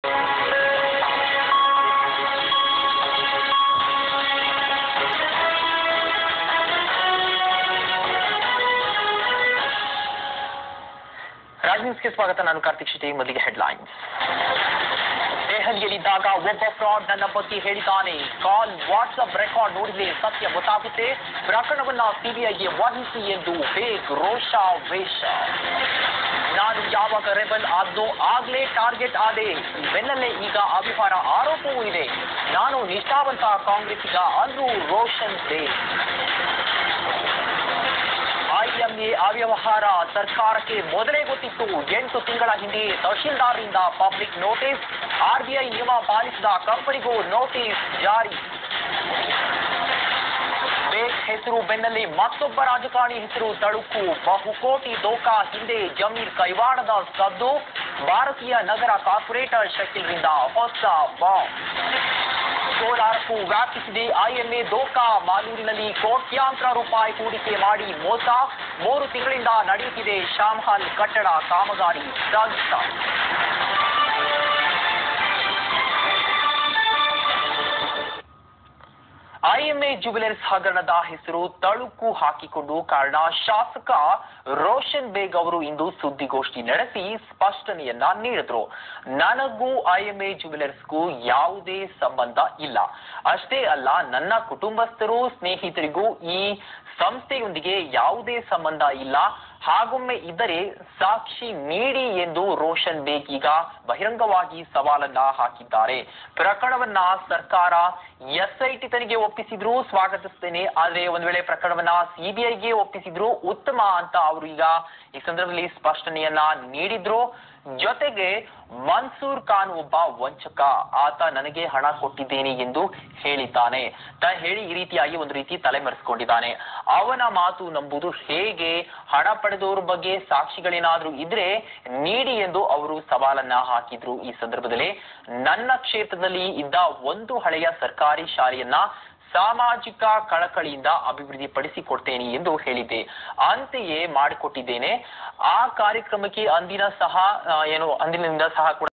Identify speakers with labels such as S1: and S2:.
S1: ರಾಜ್ ನ್ಯೂಸ್ಗೆ ಸ್ವಾಗತ ನಾನು ಕಾರ್ತಿಕ್ ಶೆಟ್ಟಿ ಮೊದಲಿಗೆ ಹೆಡ್ಲೈನ್ಸ್ ದೆಹಲಿಯಲ್ಲಿದ್ದಾಗ ಒಬ್ಬ ಫ್ರಾಡ್ ನನ್ನ ಬಗ್ಗೆ ಹೇಳಿದ್ದಾನೆ ಕಾಲ್ ವಾಟ್ಸ್ಆಪ್ ರೆಕಾರ್ಡ್ ನೋಡಿದ್ರೆ ಸತ್ಯ ಗೊತ್ತಾಗುತ್ತೆ ಪ್ರಕರಣವನ್ನ ಸಿಬಿಐಗೆ ವಹಿಸಿ ಎಂದು ಬೇಗ್ ರೋಷ ವೇಷ ನಾನು ಯಾವಾಗ ರೆಬಲ್ ಆದ್ನೋ ಆಗ್ಲೇ ಟಾರ್ಗೆಟ್ ಆದೆ ಬೆನ್ನಲ್ಲೇ ಈಗ ಅವ್ಯವಹಾರ ಆರೋಪವೂ ಇದೆ ನಾನು ನಿಷ್ಠಾವಂತ ಕಾಂಗ್ರೆಸ್ಸಿಗ ಅಂದ್ರು ರೋಷನ್ ಬೇಗ್ ಐಎಂಎ ಅವ್ಯವಹಾರ ಸರ್ಕಾರಕ್ಕೆ ಮೊದಲೇ ಗೊತ್ತಿತ್ತು ಎಂಟು ತಿಂಗಳ ಹಿಂದೆ ತಹಶೀಲ್ದಾರ್ರಿಂದ ಪಬ್ಲಿಕ್ ನೋಟಿಸ್ ಆರ್ಬಿಐ ನಿಯಮ ಪಾಲಿಸಿದ ಕಂಪನಿಗೂ ನೋಟಿಸ್ ಜಾರಿ ಬೇಗ್ ಹೆಸರು ಬೆನ್ನಲ್ಲಿ ಮತ್ತೊಬ್ಬ ರಾಜಕಾರಣಿ ಹೆಸರು ತಳುಕು ಬಹುಕೋಟಿ ದೋಖಾ ಹಿಂದೆ ಜಮೀರ್ ಕೈವಾಡದ ಸದ್ದು ಭಾರತೀಯ ನಗರ ಕಾರ್ಪೊರೇಟರ್ ಶಕೀಲ್ರಿಂದ ಹೊಸ ಬಾಂಬ್ ಕೋಲಾರಕ್ಕೂ ವ್ಯಾಪಿಸಿದೆ ಐಎಂಎ ದೋಖಾ ಮಾಲೂರಿನಲ್ಲಿ ಕೋಟ್ಯಾಂತರ ರೂಪಾಯಿ ಹೂಡಿಕೆ ಮಾಡಿ ಮೋಸ ಮೂರು ತಿಂಗಳಿಂದ ನಡೆಯುತ್ತಿದೆ ಶಾಮ್ಹಾಲ್ ಕಟ್ಟಡ ಕಾಮಗಾರಿ ಸ್ಥಗಿತ ಐಎಂಎ ಜುವೆಲರ್ಸ್ ಹಗರಣದ ಹೆಸರು ತಳುಕು ಹಾಕಿಕೊಂಡು ಕಾರಣ ಶಾಸಕ ರೋಷನ್ ಬೇಗ್ ಅವರು ಇಂದು ಸುದ್ದಿಗೋಷ್ಠಿ ನಡೆಸಿ ಸ್ಪಷ್ಟನೆಯನ್ನ ನೀಡಿದ್ರು ನನಗೂ ಐಎಂಎ ಜುವೆಲರ್ಸ್ಗೂ ಯಾವುದೇ ಸಂಬಂಧ ಇಲ್ಲ ಅಷ್ಟೇ ಅಲ್ಲ ನನ್ನ ಕುಟುಂಬಸ್ಥರು ಸ್ನೇಹಿತರಿಗೂ ಈ ಸಂಸ್ಥೆಯೊಂದಿಗೆ ಯಾವುದೇ ಸಂಬಂಧ ಇಲ್ಲ ಹಾಗೊಮ್ಮೆ ಇದ್ದರೆ ಸಾಕ್ಷಿ ನೀಡಿ ಎಂದು ರೋಷನ್ ಬೇಗ್ ಈಗ ಬಹಿರಂಗವಾಗಿ ಸವಾಲನ್ನ ಹಾಕಿದ್ದಾರೆ ಪ್ರಕರಣವನ್ನ ಸರ್ಕಾರ ಎಸ್ಐಟಿ ತನಿಖೆ ಒಪ್ಪಿಸಿದ್ರು ಸ್ವಾಗತಿಸ್ತೇನೆ ಆದ್ರೆ ಒಂದ್ ವೇಳೆ ಪ್ರಕರಣವನ್ನ ಸಿಬಿಐಗೆ ಒಪ್ಪಿಸಿದ್ರು ಉತ್ತಮ ಅಂತ ಅವರು ಈಗ ಈ ಸಂದರ್ಭದಲ್ಲಿ ಸ್ಪಷ್ಟನೆಯನ್ನ ನೀಡಿದ್ರು ಜೊತೆಗೆ ಮನ್ಸೂರ್ ಖಾನ್ ಒಬ್ಬ ವಂಚಕ ಆತ ನನಗೆ ಹಣ ಕೊಟ್ಟಿದ್ದೇನೆ ಎಂದು ಹೇಳಿದ್ದಾನೆ ತ ಹೇಳಿ ಈ ರೀತಿಯಾಗಿ ಒಂದು ರೀತಿ ತಲೆಮರೆಸಿಕೊಂಡಿದ್ದಾನೆ ಅವನ ಮಾತು ನಂಬುದು ಹೇಗೆ ಹಣ ಪಡೆದವರ ಬಗ್ಗೆ ಸಾಕ್ಷಿಗಳೇನಾದ್ರೂ ಇದ್ರೆ ನೀಡಿ ಎಂದು ಅವರು ಸವಾಲನ್ನ ಹಾಕಿದ್ರು ಈ ಸಂದರ್ಭದಲ್ಲಿ ನನ್ನ ಕ್ಷೇತ್ರದಲ್ಲಿ ಇದ್ದ ಒಂದು ಹಳೆಯ ಸರ್ಕಾರಿ ಶಾಲೆಯನ್ನ ಸಾಮಾಜಿಕ ಕಳಕಳಿಯಿಂದ ಅಭಿವೃದ್ಧಿ ಪಡಿಸಿಕೊಡ್ತೇನೆ ಎಂದು ಹೇಳಿದ್ದೆ ಅಂತೆಯೇ ಮಾಡಿಕೊಟ್ಟಿದ್ದೇನೆ ಆ ಕಾರ್ಯಕ್ರಮಕ್ಕೆ ಅಂದಿನ ಸಹ ಆ, ಏನು ಅಂದಿನಿಂದ ಸಹ ಕೂಡ